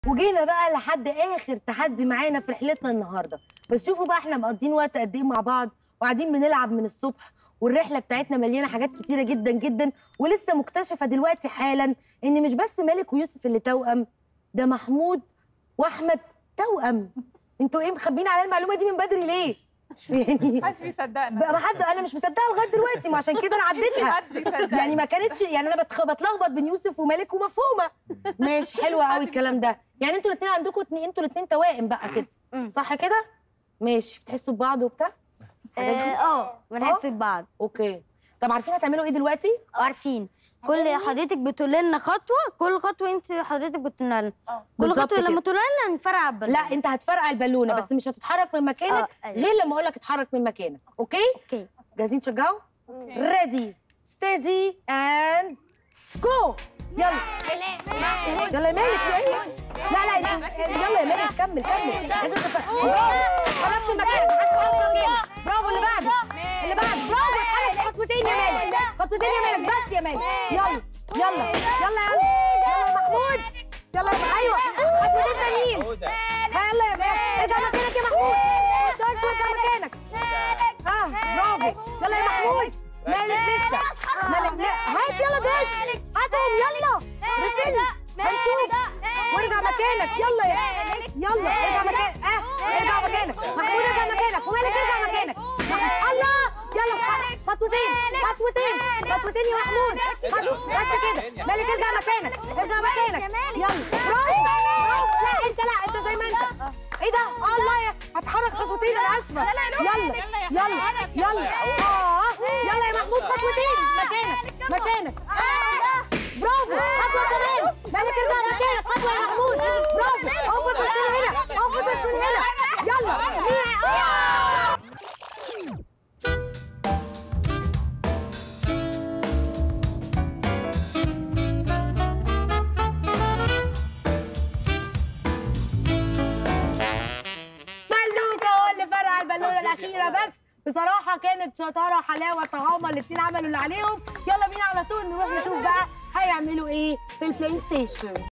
وجينا بقى لحد اخر تحدي معانا في رحلتنا النهارده بس شوفوا بقى احنا مقضيين وقت قد ايه مع بعض وقاعدين بنلعب من الصبح والرحله بتاعتنا مليانه حاجات كتيره جدا جدا ولسه مكتشفه دلوقتي حالا ان مش بس مالك ويوسف اللي توأم ده محمود واحمد توأم انتوا ايه مخبيين على المعلومه دي من بدري ليه يعني محدش بيصدقنا بقى ما حد انا مش مصدقه لغايه دلوقتي ما عشان كده انا عديتها حد يصدقنا يعني ما كانتش يعني انا بتخ... بتلخبط بين يوسف ومالك ومفهومه ماشي حلو قوي الكلام ده يعني انتوا الاثنين عندكم اتنين انتوا الاثنين توائم بقى كده مم. صح كده ماشي بتحسوا ببعض وبتاع اه اه بنحس ببعض اوكي طب عارفين هتعملوا ايه دلوقتي عارفين كل حضرتك بتقول لنا خطوه كل خطوه انت حضرتك بتقول لنا كل بالظبط خطوه كده. لما تقول لنا نفرقع بالبلد لا انت هتفرقع البالونه آه. بس مش هتتحرك من مكانك آه، أيوة. غير لما اقول لك اتحرك من مكانك اوكي اوكي جاهزين تشجعوا ريدي ستيدي اند جو يلا يلا يا مالك يا ايوه لا لا انت يلا يا مالك كمل كمل لازم تف... برافو اتحركش من مكانك محدش يتحرك من مكانك برافو اللي بعده اللي بعده برافو اتحرك خطوتين يا مالك خطوتين يا مالك بس يا مالك يلا يلا يلا يلا يلا يا محمود يلا يا ايوه خطوتين تانيين يلا يا مالك ارجع مكانك يا محمود ما تقدرش ارجع مكانك اه برافو يلا يا محمود مالك لسه مالك لا هات يلا دول هاتهم يلا رفل هنشوف وارجع مكانك يلا يا يلا ارجع مكانك اه ارجع مكانك محمود ارجع مكانك ومالك ارجع مكانك الله يلا خطوتين خطوتين خطوتين يا محمود خطوة بس كده مالك ارجع مكانك ارجع مكانك يلا برافو برافو لا انت لا انت زي ما انت ايه ده الله يا هتحرك خطوتين انا اسفه يلا يلا يلا اه يلا يا محمود خطوتين مكانك مكانك برافو خطوه كمان مالك ارجع مكانك خطوه يا محمود برافو اقف الكل هنا اقف الكل هنا يلا مين آه. ملوكة هو اللي فرقع البالونة الأخيرة بس بصراحة كانت شطارة حلاوة طعامة الاتنين عملوا اللي عليهم يلا بينا على طول نروح نشوف بقى هيعملوا ايه في البلاي ستيشن